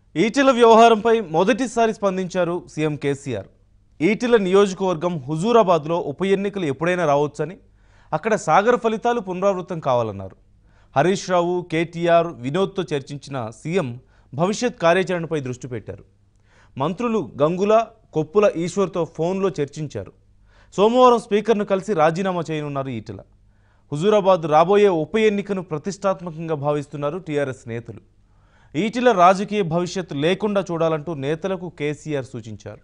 ఈటెల వ్యవహారంపై మొదటిసారి స్పందించారు సీఎం కేసీఆర్ ఈటెల నియోజకవర్గం హుజూరాబాద్లో ఉప ఎన్నికలు ఎప్పుడైనా రావచ్చని అక్కడ సాగర్ ఫలితాలు పునరావృతం కావాలన్నారు హరీష్ రావు కేటీఆర్ వినోద్తో చర్చించిన సీఎం భవిష్యత్ కార్యాచరణపై దృష్టి పెట్టారు మంత్రులు గంగుల కొప్పుల ఈశ్వర్తో ఫోన్లో చర్చించారు సోమవారం స్పీకర్ను కలిసి రాజీనామా చేయనున్నారు ఈటెల హుజూరాబాద్ రాబోయే ఉప ఎన్నికను ప్రతిష్టాత్మకంగా భావిస్తున్నారు టీఆర్ఎస్ నేతలు ఈటెల రాజకీయ భవిష్యత్తు లేకుండా చూడాలంటూ నేతలకు కేసీఆర్ సూచించారు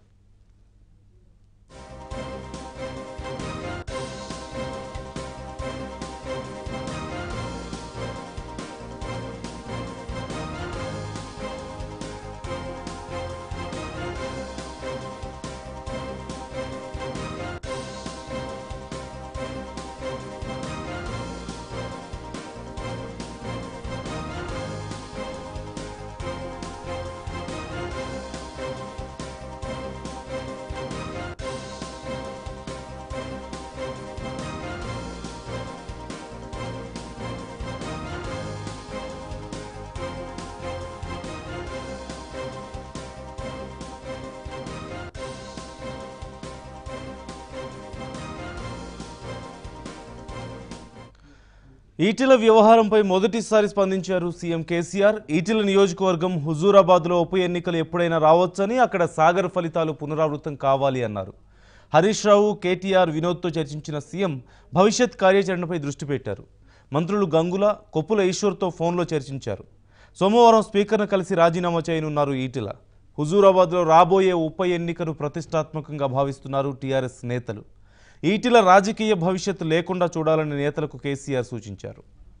ఈటెల వ్యవహారంపై మొదటిసారి స్పందించారు సీఎం కేసీఆర్ ఈటెల నియోజకవర్గం హుజూరాబాద్లో ఉప ఎన్నికలు ఎప్పుడైనా రావచ్చని అక్కడ సాగర్ ఫలితాలు పునరావృతం కావాలి అన్నారు హరీష్ రావు కేటీఆర్ వినోద్తో చర్చించిన సీఎం భవిష్యత్ కార్యాచరణపై దృష్టి పెట్టారు మంత్రులు గంగుల కొప్పుల ఈశ్వర్తో ఫోన్లో చర్చించారు సోమవారం స్పీకర్ను కలిసి రాజీనామా చేయనున్నారు ఈటెల హుజూరాబాద్లో రాబోయే ఉప ఎన్నికను ప్రతిష్టాత్మకంగా భావిస్తున్నారు టీఆర్ఎస్ నేతలు ఈటెల రాజకీయ భవిష్యత్తు లేకుండా చూడాలని నేతలకు కేసీఆర్ సూచించారు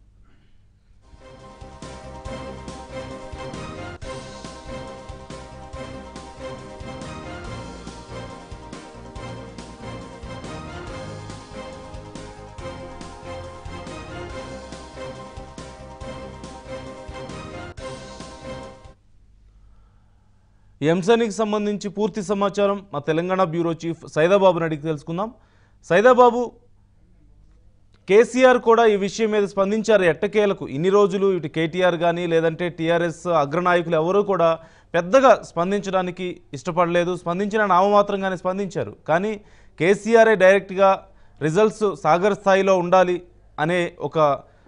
ఈ అంశానికి సంబంధించి పూర్తి సమాచారం మా తెలంగాణ బ్యూరో చీఫ్ సైదాబాబుని అడిగి తెలుసుకుందాం సైదాబాబు కేసీఆర్ కూడా ఈ విషయం మీద స్పందించారు ఎట్టకేలకు ఇన్ని రోజులు ఇటు కేటీఆర్ కానీ లేదంటే టీఆర్ఎస్ అగ్రనాయకులు ఎవరూ కూడా పెద్దగా స్పందించడానికి ఇష్టపడలేదు స్పందించిన నామమాత్రంగానే స్పందించారు కానీ కేసీఆరే డైరెక్ట్గా రిజల్ట్స్ సాగర్ స్థాయిలో ఉండాలి అనే ఒక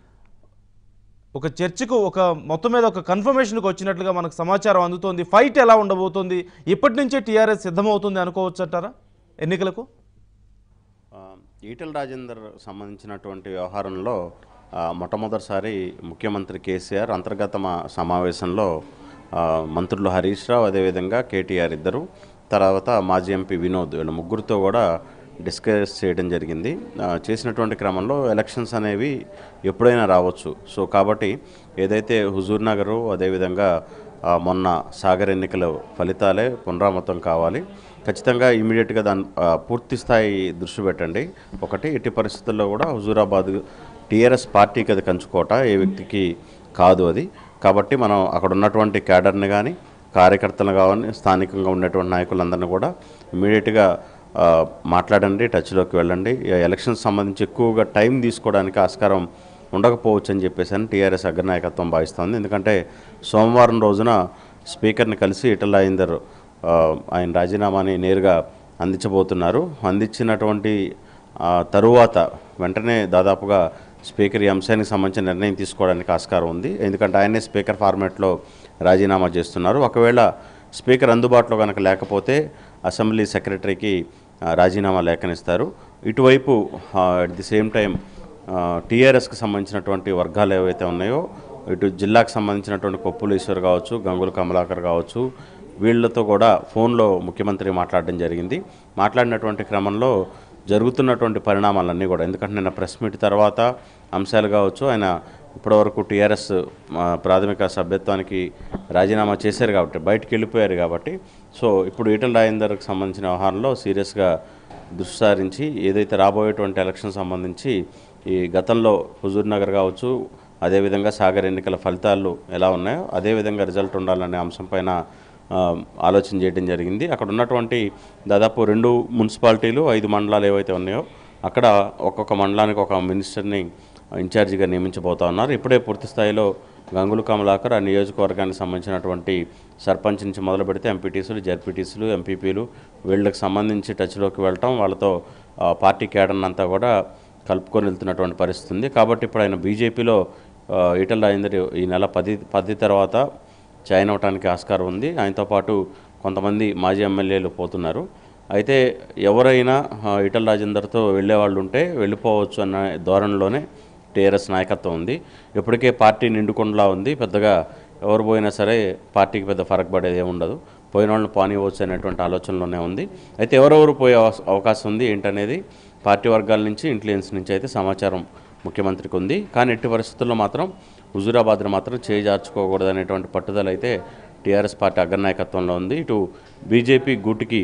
ఒక చర్చకు ఒక మొత్తం మీద ఒక కన్ఫర్మేషన్కి వచ్చినట్లుగా మనకు సమాచారం అందుతోంది ఫైట్ ఎలా ఉండబోతోంది ఇప్పటి నుంచే టీఆర్ఎస్ సిద్ధమవుతుంది అనుకోవచ్చు అంటారా ఎన్నికలకు ఆ, ఈటెల రాజేందర్ సంబంధించినటువంటి వ్యవహారంలో ఆ, మొట్టమొదటిసారి ముఖ్యమంత్రి కేసీఆర్ అంతర్గత మా- సమావేశంలో ఆ, మంత్రులు హరీష్ రావు అదేవిధంగా కేటీఆర్ ఇద్దరు తర్వాత మాజీ ఎంపీ వినోద్ వీళ్ళ ముగ్గురితో కూడా డిస్కస్ చేయడం జరిగింది ఆ, చేసినటువంటి క్రమంలో ఎలక్షన్స్ అనేవి ఎప్పుడైనా రావచ్చు సో కాబట్టి ఏదైతే హుజూర్ నగరు అదేవిధంగా ఆ, మొన్న సాగర్ ఎన్నికల ఫలితాలే పునరావృతం కావాలి ఖచ్చితంగా ఇమీడియట్గా దాని ఆ, పూర్తి స్థాయి దృష్టి పెట్టండి ఒకటి ఎట్టి పరిస్థితుల్లో కూడా హుజూరాబాద్ టీఆర్ఎస్ పార్టీకి అది కంచుకోట ఏ వ్యక్తికి కాదు అది కాబట్టి మనం అక్కడ ఉన్నటువంటి క్యాడర్ని కానీ కార్యకర్తలు కానీ స్థానికంగా ఉండేటువంటి నాయకులందరినీ కూడా ఇమీడియట్గా ఆ, మాట్లాడండి టచ్లోకి వెళ్ళండి ఈ ఎలక్షన్స్ సంబంధించి ఎక్కువగా టైం తీసుకోవడానికి ఆస్కారం ఉండకపోవచ్చు అని చెప్పేసి అని టీఆర్ఎస్ అగ్రనాయకత్వం భావిస్తోంది ఎందుకంటే సోమవారం రోజున స్పీకర్ని కలిసి ఇటల అయిందర్ ఆ, ఆయన రాజీనామాని నేరుగా అందించబోతున్నారు అందించినటువంటి ఆ, తరువాత వెంటనే దాదాపుగా స్పీకర్ ఈ అంశానికి సంబంధించిన నిర్ణయం తీసుకోవడానికి ఆస్కారం ఉంది ఎందుకంటే ఆయనే స్పీకర్ ఫార్మాట్లో రాజీనామా చేస్తున్నారు ఒకవేళ స్పీకర్ అందుబాటులో కనుక లేకపోతే అసెంబ్లీ సెక్రటరీకి ఆ, రాజీనామా లేఖనిస్తారు ఇటువైపు అట్ ది సేమ్ టైం టీఆర్ఎస్కి సంబంధించినటువంటి వర్గాలు ఏవైతే ఉన్నాయో ఇటు జిల్లాకు సంబంధించినటువంటి కొప్పులేశ్వర్ కావచ్చు గంగుల కమలాకర్ కావచ్చు వీళ్ళతో కూడా ఫోన్లో ముఖ్యమంత్రి మాట్లాడడం జరిగింది మాట్లాడినటువంటి క్రమంలో జరుగుతున్నటువంటి పరిణామాలన్నీ కూడా ఎందుకంటే నిన్న ప్రెస్ మీట్ తర్వాత అంశాలు కావచ్చు ఆయన ఇప్పటివరకు టీఆర్ఎస్ ప్రాథమిక సభ్యత్వానికి రాజీనామా చేశారు కాబట్టి బయటికి వెళ్ళిపోయారు కాబట్టి సో ఇప్పుడు ఈటల రాజేందర్కి సంబంధించిన వ్యవహారంలో సీరియస్గా దృష్టి సారించి ఏదైతే రాబోయేటువంటి ఎలక్షన్ సంబంధించి ఈ గతంలో హుజూర్ నగర్ కావచ్చు అదేవిధంగా సాగర్ ఎన్నికల ఫలితాలు ఎలా ఉన్నాయో అదేవిధంగా రిజల్ట్ ఉండాలనే అంశంపైన ఆ, ఆలోచన చేయడం జరిగింది అక్కడ ఉన్నటువంటి దాదాపు రెండు మున్సిపాలిటీలు ఐదు మండలాలు ఏవైతే ఉన్నాయో అక్కడ ఒక్కొక్క మండలానికి ఒక మినిస్టర్ని ఇన్ఛార్జిగా నియమించబోతా ఉన్నారు ఇప్పుడే పూర్తి స్థాయిలో గంగులు కమలాకర్ ఆ నియోజకవర్గానికి సంబంధించినటువంటి సర్పంచ్ నుంచి మొదలు పెడితే ఎంపీటీసీలు జడ్పీటీసీలు ఎంపీపీలు వీళ్ళకి సంబంధించి టచ్లోకి వెళ్ళటం వాళ్ళతో ఆ, పార్టీ కేడర్ని అంతా కూడా కలుపుకొని వెళ్తున్నటువంటి పరిస్థితి ఉంది కాబట్టి ఇప్పుడు ఆయన బీజేపీలో ఆ, ఈటల రాజేందర్ ఈ నెల పది పది తర్వాత జాయిన్ అవడానికి ఆస్కారం ఉంది ఆయనతో పాటు కొంతమంది మాజీ ఎమ్మెల్యేలు పోతున్నారు అయితే ఎవరైనా ఆ, ఈటల రాజేందర్తో వెళ్ళే వాళ్ళు ఉంటే వెళ్ళిపోవచ్చు అన్న ధోరణిలోనే టీఆర్ఎస్ నాయకత్వం ఉంది ఇప్పటికే పార్టీ నిండుకుండలా ఉంది పెద్దగా ఎవరు పోయినా సరే పార్టీకి పెద్ద ఫరక్ పడేది ఏమి ఉండదు పోయిన వాళ్ళని పానివచ్చు అనేటువంటి ఆలోచనలోనే ఉంది అయితే ఎవరెవరు పోయే అవకాశ- అవకాశం ఉంది ఏంటనేది పార్టీ వర్గాల నుంచి ఇంటెలిజెన్స్ నుంచి అయితే సమాచారం ముఖ్యమంత్రికి ఉంది కానీ ఎట్టి పరిస్థితుల్లో మాత్రం హుజూరాబాద్ని మాత్రం చేజార్చుకోకూడదు అనేటువంటి పట్టుదల అయితే టీఆర్ఎస్ పార్టీ అగ్రనాయకత్వంలో ఉంది ఇటు బీజేపీ గూటికి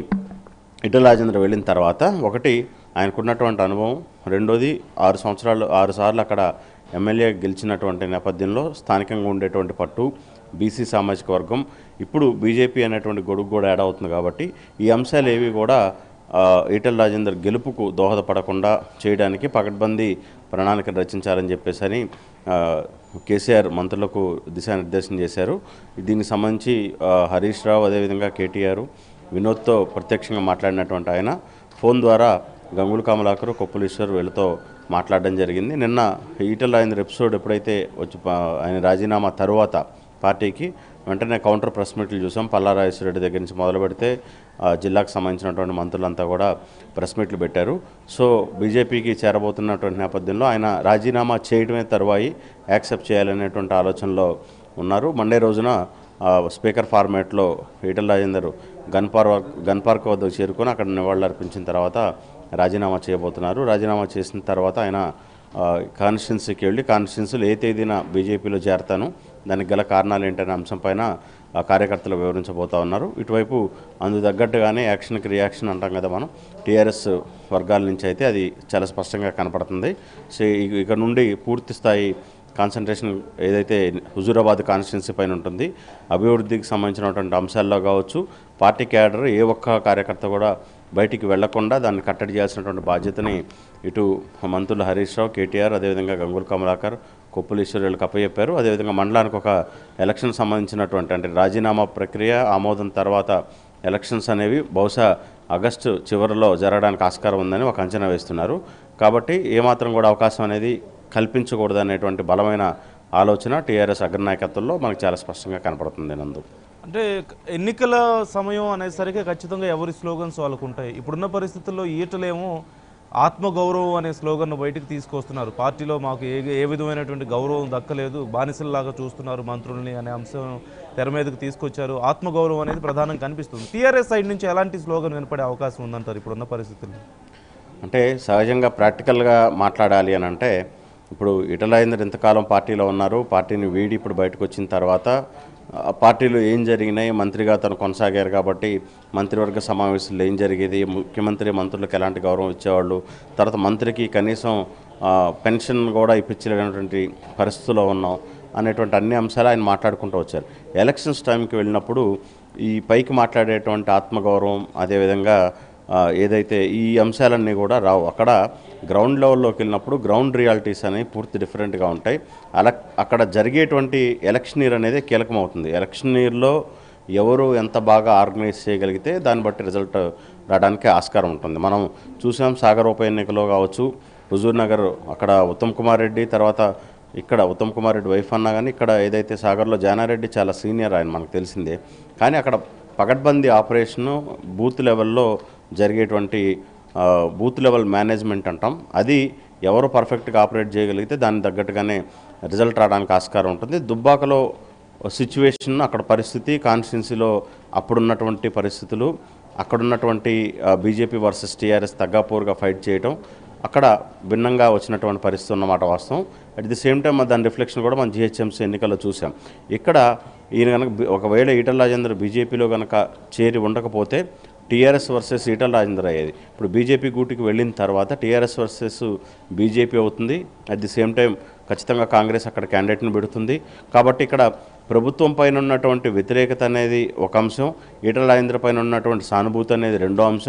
ఇటల రాజేంద్ర వెళ్ళిన తర్వాత ఒకటి ఆయనకున్నటువంటి అనుభవం రెండోది ఆరు సంవత్సరాలు ఆరు సార్లు అక్కడ ఎమ్మెల్యే గెలిచినటువంటి నేపథ్యంలో స్థానికంగా ఉండేటువంటి పట్టు బీసీ సామాజిక వర్గం ఇప్పుడు బీజేపీ అనేటువంటి గొడుగు కూడా యాడ్ అవుతుంది కాబట్టి ఈ అంశాలు ఏవి కూడా ఆ, ఈటల రాజేందర్ గెలుపుకు దోహదపడకుండా చేయడానికి పకడ్బందీ ప్రణాళిక రచించాలని చెప్పేసి అని ఆ, కేసీఆర్ మంత్రులకు దిశానిర్దేశం చేశారు దీనికి సంబంధించి ఆ, హరీష్ రావు అదేవిధంగా కేటీఆర్ వినోద్తో ప్రత్యక్షంగా మాట్లాడినటువంటి ఆయన ఫోన్ ద్వారా గంగులు కమలాకర్ కొప్పులీశ్వర్ వీళ్ళతో మాట్లాడడం జరిగింది నిన్న ఈటల రాజేందర్ ఎపిసోడ్ ఎప్పుడైతే వచ్చి పా- ఆయన రాజీనామా తరువాత పార్టీకి వెంటనే కౌంటర్ ప్రెస్ మీట్లు చూసాం పల్లారాజేశ్వరరెడ్డి దగ్గర నుంచి మొదలు పెడితే ఆ, జిల్లాకు సంబంధించినటువంటి మంత్రులంతా కూడా ప్రెస్ మీట్లు పెట్టారు సో బీజేపీకి చేరబోతున్నటువంటి నేపథ్యంలో ఆయన రాజీనామా చేయడమే తరువాయి యాక్సెప్ట్ చేయాలనేటువంటి ఆలోచనలో ఉన్నారు మండే రోజున ఆ, స్పీకర్ ఫార్మేట్లో Etela Rajender gun park gun park వద్దకు చేరుకొని అక్కడ నివాళులు అర్పించిన తర్వాత రాజీనామా చేయబోతున్నారు రాజీనామా చేసిన తర్వాత ఆయన కాన్స్టిట్యున్సీకి వెళ్ళి కాన్స్టిట్యున్సీలో ఏ తేదీన బీజేపీలో చేరతాను దానికి గల కారణాలు ఏంటనే అంశంపైన ఆ కార్యకర్తలు వివరించబోతా ఉన్నారు ఇటువైపు అందు తగ్గట్టుగానే యాక్షన్కి రియాక్షన్ అంటాం కదా మనం టీఆర్ఎస్ వర్గాల నుంచి అయితే అది చాలా స్పష్టంగా కనపడుతుంది సో ఇక- ఇక నుండి పూర్తి స్థాయి కాన్సన్ట్రేషన్ ఏదైతే హుజూరాబాద్ కాన్స్టిట్యున్సీ పైన ఉంటుంది అభివృద్ధికి సంబంధించినటువంటి అంశాల్లో కావచ్చు పార్టీ క్యాడర్ ఏ ఒక్క కార్యకర్త కూడా బయటికి వెళ్లకుండా దాన్ని కట్టడి చేయాల్సినటువంటి బాధ్యతని ఇటు మంత్రులు హరీష్ రావు కేటీఆర్ అదేవిధంగా గంగుల కమలాకర్ కొప్పులీశ్వరులకు అప్పచెప్పారు అదేవిధంగా మండలానికి ఒక ఎలక్షన్ సంబంధించినటువంటి అంటే రాజీనామా ప్రక్రియ ఆమోదం తర్వాత ఎలక్షన్స్ అనేవి బహుశా ఆగస్టు చివరిలో జరగడానికి ఆస్కారం ఉందని ఒక అంచనా వేస్తున్నారు కాబట్టి ఏమాత్రం కూడా అవకాశం అనేది కల్పించకూడదు అనేటువంటి బలమైన ఆలోచన టీఆర్ఎస్ అగ్రనాయకత్వంలో మనకు చాలా స్పష్టంగా కనపడుతుంది నందు అంటే ఎన్నికల సమయం అనేసరికి ఖచ్చితంగా ఎవరి స్లోగన్స్ వాళ్ళకు ఉంటాయి ఇప్పుడున్న పరిస్థితుల్లో ఈటలేమో ఆత్మగౌరవం అనే స్లోగన్ను బయటికి తీసుకొస్తున్నారు పార్టీలో మాకు ఏ ఏ విధమైనటువంటి గౌరవం దక్కలేదు బానిసల్లాగా చూస్తున్నారు మంత్రుల్ని అనే అంశం తెర మీదకి తీసుకొచ్చారు ఆత్మగౌరవం అనేది ప్రధానంగా కనిపిస్తుంది టీఆర్ఎస్ సైడ్ నుంచి ఎలాంటి స్లోగన్ వినపడే అవకాశం ఉందంటారు ఇప్పుడున్న పరిస్థితుల్లో అంటే సహజంగా ప్రాక్టికల్గా మాట్లాడాలి అని అంటే ఇప్పుడు ఇటలైందర్ ఇంతకాలం పార్టీలో ఉన్నారు పార్టీని వీడి ఇప్పుడు బయటకు వచ్చిన తర్వాత ఆ పార్టీలో ఏం జరిగినాయి మంత్రిగా తను కొనసాగారు కాబట్టి మంత్రివర్గ సమావేశంలో ఏం జరిగేది ముఖ్యమంత్రి మంత్రులకు ఎలాంటి గౌరవం ఇచ్చేవాళ్ళు తర్వాత మంత్రికి కనీసం ఆ, పెన్షన్ కూడా ఇప్పించలేనటువంటి పరిస్థితుల్లో ఉన్నాం అనేటువంటి అన్ని అంశాలు ఆయన మాట్లాడుకుంటూ వచ్చారు ఎలక్షన్స్ టైంకి వెళ్ళినప్పుడు ఈ పైకి మాట్లాడేటువంటి ఆత్మగౌరవం అదేవిధంగా ఆ, ఏదైతే ఈ అంశాలన్నీ కూడా రావు అక్కడ గ్రౌండ్ లెవెల్లోకి వెళ్ళినప్పుడు గ్రౌండ్ రియాలిటీస్ అనేవి పూర్తి డిఫరెంట్గా ఉంటాయి అలా అక్కడ జరిగేటువంటి ఎలక్షనీర్ అనేది కీలకమవుతుంది ఎలక్షనీర్లో ఎవరు ఎంత బాగా ఆర్గనైజ్ చేయగలిగితే దాన్ని బట్టి రిజల్ట్ రావడానికి ఆస్కారం ఉంటుంది మనం చూసాం సాగర్ ఉప ఎన్నికలో కావచ్చు హుజూర్ నగర్ అక్కడ ఉత్తమ్ కుమార్ రెడ్డి తర్వాత ఇక్కడ ఉత్తమ్ కుమార్ రెడ్డి వైఫ్ అన్నా కానీ ఇక్కడ ఏదైతే సాగర్లో జానారెడ్డి చాలా సీనియర్ ఆయన మనకు తెలిసిందే కానీ అక్కడ పకడ్బందీ ఆపరేషను బూత్ లెవెల్లో జరిగేటువంటి ఆ, బూత్ లెవెల్ మేనేజ్మెంట్ అంటాం అది ఎవరు పర్ఫెక్ట్గా ఆపరేట్ చేయగలిగితే దానికి తగ్గట్టుగానే రిజల్ట్ రావడానికి ఆస్కారం ఉంటుంది దుబ్బాకలో సిచ్యువేషన్ అక్కడ పరిస్థితి కాన్స్టిట్యున్సీలో అప్పుడున్నటువంటి పరిస్థితులు అక్కడున్నటువంటి బీజేపీ వర్సెస్ టీఆర్ఎస్ తగ్గాపూర్గా ఫైట్ చేయటం అక్కడ భిన్నంగా వచ్చినటువంటి పరిస్థితి ఉన్నమాట వాస్తవం అట్ ది సేమ్ టైం దాని రిఫ్లెక్షన్ కూడా మనం జిహెచ్ఎంసీ ఎన్నికల్లో చూసాం ఇక్కడ ఈయన కనుక బి- ఒకవేళ ఈటల రాజేందర్ బీజేపీలో కనుక చేరి ఉండకపోతే టీఆర్ఎస్ వర్సెస్ ఈటల రాజేందర్ అయ్యేది ఇప్పుడు బీజేపీ గూటికి వెళ్ళిన తర్వాత టీఆర్ఎస్ వర్సెస్ బీజేపీ అవుతుంది అట్ ది సేమ్ టైం ఖచ్చితంగా కాంగ్రెస్ అక్కడ క్యాండిడేట్ని పెడుతుంది కాబట్టి ఇక్కడ ప్రభుత్వం పైన ఉన్నటువంటి వ్యతిరేకత అనేది ఒక అంశం ఈటల రాజేంద్ర పైన ఉన్నటువంటి సానుభూతి అనేది రెండో అంశం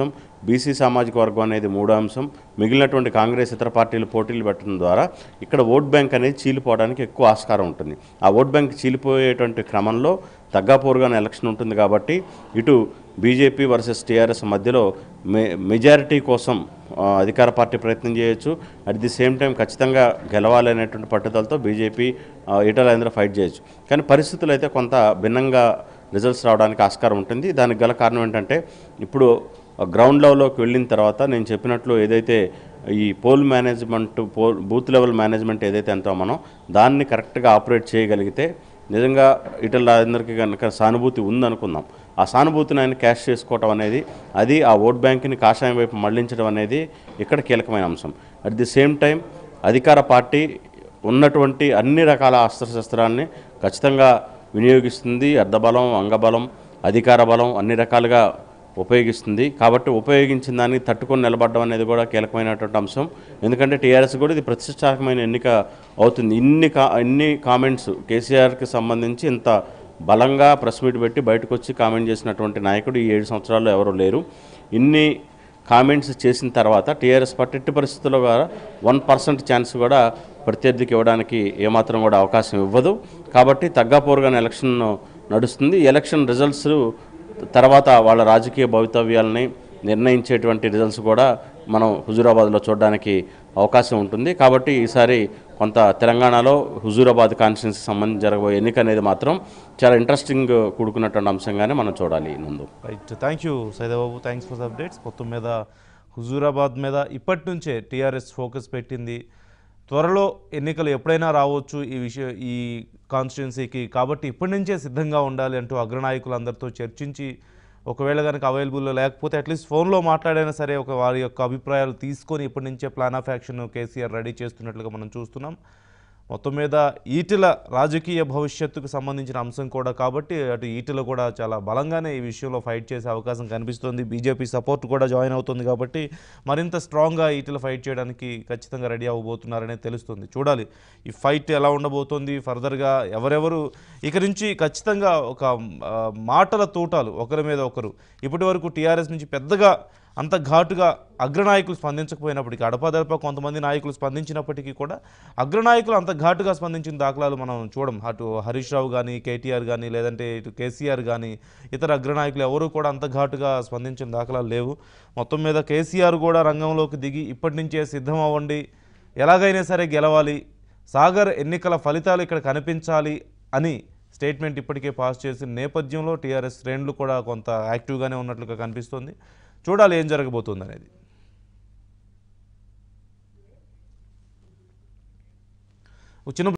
బీసీ సామాజిక వర్గం అనేది మూడో అంశం మిగిలినటువంటి కాంగ్రెస్ ఇతర పార్టీలు పోటీలు పెట్టడం ద్వారా ఇక్కడ ఓట్ బ్యాంక్ అనేది చీలిపోవడానికి ఎక్కువ ఆస్కారం ఉంటుంది ఆ ఓట్ బ్యాంక్ చీలిపోయేటువంటి క్రమంలో తగ్గాపూర్గానే ఎలక్షన్ ఉంటుంది కాబట్టి ఇటు బీజేపీ వర్సెస్ టీఆర్ఎస్ మధ్యలో మె మెజారిటీ కోసం ఆ, అధికార పార్టీ ప్రయత్నం చేయొచ్చు అట్ ది సేమ్ టైం ఖచ్చితంగా గెలవాలి అనేటువంటి పట్టుదలతో బీజేపీ ఈటల రాజేంద్ర ఫైట్ చేయొచ్చు కానీ పరిస్థితులు అయితే కొంత భిన్నంగా రిజల్ట్స్ రావడానికి ఆస్కారం ఉంటుంది దానికి గల కారణం ఏంటంటే ఇప్పుడు గ్రౌండ్ లెవెల్లోకి వెళ్ళిన తర్వాత నేను చెప్పినట్లు ఏదైతే ఈ poll management poll booth level management ఏదైతే అంటో మనం దాన్ని కరెక్ట్గా ఆపరేట్ చేయగలిగితే నిజంగా ఈటల రాజేందర్కి కనుక సానుభూతి ఉందనుకుందాం ఆ సానుభూతిని ఆయన క్యాష్ చేసుకోవటం అనేది అది ఆ ఓట్ బ్యాంక్ని కాషాయం వైపు మళ్లించడం అనేది ఇక్కడ కీలకమైన అంశం అట్ ది సేమ్ టైం అధికార పార్టీ ఉన్నటువంటి అన్ని రకాల అస్త్రశస్త్రాల్ని ఖచ్చితంగా వినియోగిస్తుంది అర్ధబలం అంగబలం అధికార బలం అన్ని రకాలుగా ఉపయోగిస్తుంది కాబట్టి ఉపయోగించిన దాన్ని తట్టుకొని నిలబడడం అనేది కూడా కీలకమైనటువంటి అంశం ఎందుకంటే టీఆర్ఎస్ కూడా ఇది ప్రతిష్టాత్మకమైన ఎన్నిక అవుతుంది ఇన్ని కా ఇన్ని కామెంట్స్ కేసీఆర్కి సంబంధించి ఇంత బలంగా ప్రెస్ మీట్ పెట్టి బయటకు వచ్చి కామెంట్ చేసినటువంటి నాయకుడు ఈ ఏడు సంవత్సరాల్లో ఎవరు లేరు ఇన్ని కామెంట్స్ చేసిన తర్వాత టీఆర్ఎస్ పార్టీ ఎట్టి పరిస్థితుల్లో కూడా వన్ పర్సెంట్ ఛాన్స్ కూడా ప్రత్యర్థికి ఇవ్వడానికి ఏమాత్రం కూడా అవకాశం ఇవ్వదు కాబట్టి తగ్గాపోరుగానే ఎలక్షన్ నడుస్తుంది ఈ ఎలక్షన్ రిజల్ట్స్ తర్వాత వాళ్ళ రాజకీయ భవితవ్యాలని నిర్ణయించేటువంటి రిజల్ట్స్ కూడా మనం హుజూరాబాద్లో చూడడానికి అవకాశం ఉంటుంది కాబట్టి ఈసారి కొంత తెలంగాణలో హుజూరాబాద్ కాన్స్టిట్యున్సీ సంబంధించి జరగబోయే ఎన్నిక అనేది మాత్రం చాలా ఇంట్రెస్టింగ్ కూడుకున్నటువంటి అంశంగానే మనం చూడాలి ముందు right thank you Saidababu thanks for the updates మొత్తం మీద హుజూరాబాద్ మీద ఇప్పటి నుంచే టీఆర్ఎస్ ఫోకస్ పెట్టింది త్వరలో ఎన్నికలు ఎప్పుడైనా రావచ్చు ఈ విషయ ఈ కాన్స్టిట్యున్సీకి కాబట్టి ఇప్పటి నుంచే సిద్ధంగా ఉండాలి అంటూ అగ్రనాయకులందరితో చర్చించి ఒకవేళ కనుక అవైలబుల్లో లేకపోతే అట్లీస్ట్ ఫోన్లో మాట్లాడైనా సరే ఒక వారి యొక్క అభిప్రాయాలు తీసుకొని ఇప్పటి నుంచే plan of action KCR ready చేస్తున్నట్లుగా మనం చూస్తున్నాం మొత్తం మీద ఈటెల రాజకీయ భవిష్యత్తుకు సంబంధించిన అంశం కూడా కాబట్టి అటు ఈటెల కూడా చాలా బలంగానే ఈ విషయంలో ఫైట్ చేసే అవకాశం కనిపిస్తుంది బీజేపీ సపోర్ట్ కూడా జాయిన్ అవుతుంది కాబట్టి మరింత స్ట్రాంగ్గా ఈటెల ఫైట్ చేయడానికి ఖచ్చితంగా రెడీ అవ్వబోతున్నారనే తెలుస్తుంది చూడాలి ఈ ఫైట్ ఎలా ఉండబోతోంది ఫర్దర్గా ఎవరెవరు ఇక నుంచి ఖచ్చితంగా ఒక ఆ, మాటల తూటాలు ఒకరి మీద ఒకరు ఇప్పటి వరకు టీఆర్ఎస్ నుంచి పెద్దగా అంత ఘాటుగా అగ్రనాయకులు స్పందించకపోయినప్పటికీ అడపాదడప కొంతమంది నాయకులు స్పందించినప్పటికీ కూడా అగ్రనాయకులు అంత ఘాటుగా స్పందించిన దాఖలాలు మనం చూడం అటు హరీష్ రావు కానీ కేటీఆర్ కానీ లేదంటే ఇటు కేసీఆర్ కానీ ఇతర అగ్రనాయకులు ఎవరు కూడా అంత ఘాటుగా స్పందించిన దాఖలాలు లేవు మొత్తం మీద కేసీఆర్ కూడా రంగంలోకి దిగి ఇప్పటి నుంచే సిద్ధం అవ్వండి ఎలాగైనా సరే గెలవాలి సాగర్ ఎన్నికల ఫలితాలు ఇక్కడ కనిపించాలి అని స్టేట్మెంట్ ఇప్పటికే పాస్ చేసిన నేపథ్యంలో టీఆర్ఎస్ శ్రేణులు కూడా కొంత యాక్టివ్గానే ఉన్నట్లుగా కనిపిస్తుంది చూడాలి ఏం జరగబోతుంది అనేది ఒక చిన్న